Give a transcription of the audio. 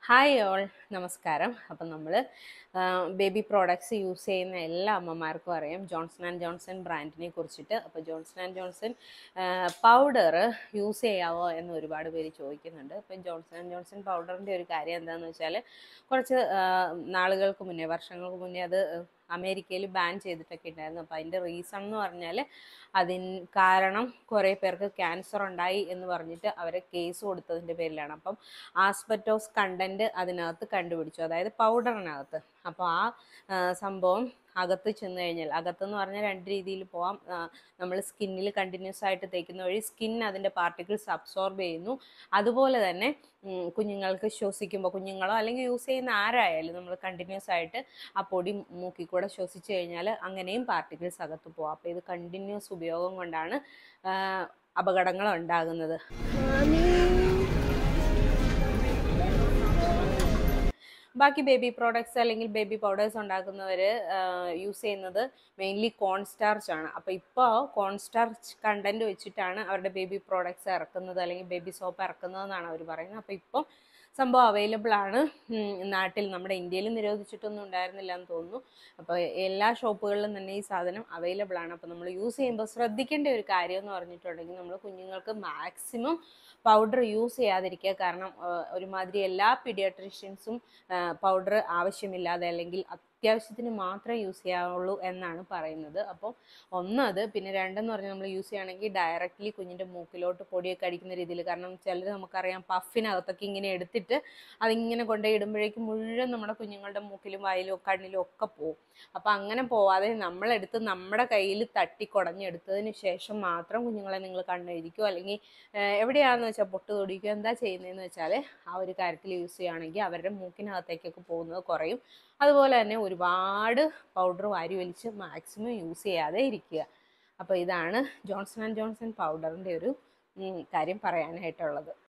hi all നമസ്കാരം അപ്പം നമ്മൾ ബേബി പ്രോഡക്ട്സ് യൂസ് ചെയ്യുന്ന എല്ലാ അമ്മമാർക്കും അറിയാം ജോൺസൺ ആൻഡ് ജോൺസൺ ബ്രാൻഡിനെ കുറിച്ചിട്ട് അപ്പോൾ Johnson and Johnson powder use ചെയ്യാവോ എന്ന് ഒരുപാട് പേര് ചോദിക്കുന്നുണ്ട് അപ്പം ജോൺസൺ ആൻഡ് ജോൺസൺ പൗഡറിൻ്റെ ഒരു കാര്യം എന്താണെന്ന് വെച്ചാൽ കുറച്ച് ആ, നാളുകൾക്ക് മുന്നേ വർഷങ്ങൾക്ക് മുന്നേ അത് അമേരിക്കയിൽ ബാൻ ചെയ്തിട്ടൊക്കെ ഉണ്ടായിരുന്നു അപ്പോൾ അതിൻ്റെ റീസൺ എന്ന് പറഞ്ഞാൽ അതിന് കാരണം കുറേ പേർക്ക് ക്യാൻസർ ഉണ്ടായി എന്ന് പറഞ്ഞിട്ട് അവരെ കേസ് കൊടുത്തതിൻ്റെ പേരിലാണ് അപ്പം ആസ്പെറ്റോസ് കണ്ടന്റ് അതിനകത്ത് കണ്ടുപിടിച്ചു അതായത് പൗഡറിനകത്ത് അപ്പോൾ ആ ആ, സംഭവം അകത്ത് ചെന്ന് കഴിഞ്ഞാൽ അകത്തെന്ന് പറഞ്ഞാൽ രണ്ട് രീതിയിൽ പോവാം നമ്മൾ സ്കിന്നിൽ കണ്ടിന്യൂസ് ആയിട്ട് തേക്കുന്ന വഴി സ്കിൻ അതിൻ്റെ പാർട്ടിക്കിൾസ് അബ്സോർബ് ചെയ്യുന്നു അതുപോലെ തന്നെ ഉം, കുഞ്ഞുങ്ങൾക്ക് ശ്വസിക്കുമ്പോൾ കുഞ്ഞുങ്ങളോ അല്ലെങ്കിൽ യൂസ് ചെയ്യുന്ന ആരായാലും നമ്മൾ കണ്ടിന്യൂസ് ആയിട്ട് ആ പൊടി മൂക്കിൽ കൂടെ ശ്വസിച്ചു കഴിഞ്ഞാൽ അങ്ങനെയും പാർട്ടിക്കിൾസ് അകത്ത് പോവാം അപ്പോൾ ഇത് കണ്ടിന്യൂസ് ഉപയോഗം കൊണ്ടാണ് ആ, അപകടങ്ങൾ ഉണ്ടാകുന്നത് ബാക്കി ബേബി പ്രോഡക്ട്സ് അല്ലെങ്കിൽ ബേബി പൗഡേഴ്സ് ഉണ്ടാക്കുന്നവർ യൂസ് ചെയ്യുന്നത് മെയിൻലി കോൺ സ്റ്റാർച്ച് ആണ് അപ്പോൾ ഇപ്പോൾ കോൺ സ്റ്റാർച്ച് കണ്ടന്റ് വെച്ചിട്ടാണ് അവരുടെ ബേബി പ്രോഡക്ട്സ് ഇറക്കുന്നത് അല്ലെങ്കിൽ ബേബി സോപ്പ് ഇറക്കുന്നതെന്നാണ് അവർ പറയുന്നത് അപ്പോൾ ഇപ്പം സംഭവം അവൈലബിൾ ആണ് ഉം, നാട്ടിൽ നമ്മുടെ ഇന്ത്യയിൽ നിരോധിച്ചിട്ടൊന്നും ഉണ്ടായിരുന്നില്ല എന്ന് തോന്നുന്നു അപ്പോൾ എല്ലാ ഷോപ്പുകളിലും തന്നെ ഈ സാധനം അവൈലബിൾ ആണ് അപ്പോൾ നമ്മൾ യൂസ് ചെയ്യുമ്പോൾ ശ്രദ്ധിക്കേണ്ട ഒരു കാര്യം എന്ന് പറഞ്ഞിട്ടുണ്ടെങ്കിൽ നമ്മൾ കുഞ്ഞുങ്ങൾക്ക് മാക്സിമം പൗഡർ യൂസ് ചെയ്യാതിരിക്കുക കാരണം ആ, ഒരുമാതിരി എല്ലാ പീഡിയാട്രീഷ്യൻസും പൗഡർ ആവശ്യമില്ലാതെ അല്ലെങ്കിൽ അത്യാവശ്യത്തിന് മാത്രമേ യൂസ് ചെയ്യാവുള്ളൂ എന്നാണ് പറയുന്നത് അപ്പോൾ ഒന്നത് പിന്നെ രണ്ടെന്ന് പറഞ്ഞാൽ നമ്മൾ യൂസ് ചെയ്യുകയാണെങ്കിൽ ഡയറക്റ്റ്ലി കുഞ്ഞിൻ്റെ മൂക്കിലോട്ട് പൊടിയൊക്കെ അടിക്കുന്ന രീതിയിൽ കാരണം ചിലർ നമുക്കറിയാം പഫിനകത്തൊക്കെ ഇങ്ങനെ എടുത്തിട്ട് അതിങ്ങനെ കൊണ്ടുപോയി ഇടുമ്പോഴേക്കും മുഴുവൻ നമ്മുടെ കുഞ്ഞുങ്ങളുടെ മൂക്കിലും വായിലും കണ്ണിലും ഒക്കെ പോകും അപ്പോൾ അങ്ങനെ പോവാതെ നമ്മളെടുത്ത് നമ്മുടെ കയ്യിൽ തട്ടി കുടഞ്ഞെടുത്തതിന് ശേഷം മാത്രം കുഞ്ഞുങ്ങളെ നിങ്ങൾ കണ്ണെഴുതിക്കോ അല്ലെങ്കിൽ ഏഹ് എവിടെയാണെന്ന് വെച്ചാൽ പൊട്ട് തൊടിക്കുകയോ എന്താ ചെയ്യുന്നതെന്ന് വെച്ചാൽ ആ ഒരു കാര്യത്തിൽ യൂസ് ചെയ്യുകയാണെങ്കിൽ അവരുടെ മൂക്കിനകത്തേക്കൊക്കെ പോകുന്നത് കുറയും അതുപോലെ തന്നെ ഒരുപാട് പൗഡർ വാരി വലിച്ച് മാക്സിമം യൂസ് ചെയ്യാതെ ഇരിക്കുക അപ്പോൾ ഇതാണ് ജോൺസൺ ആൻഡ് ജോൺസൺ പൗഡറിൻ്റെ ഒരു ഉം, കാര്യം പറയാനായിട്ടുള്ളത്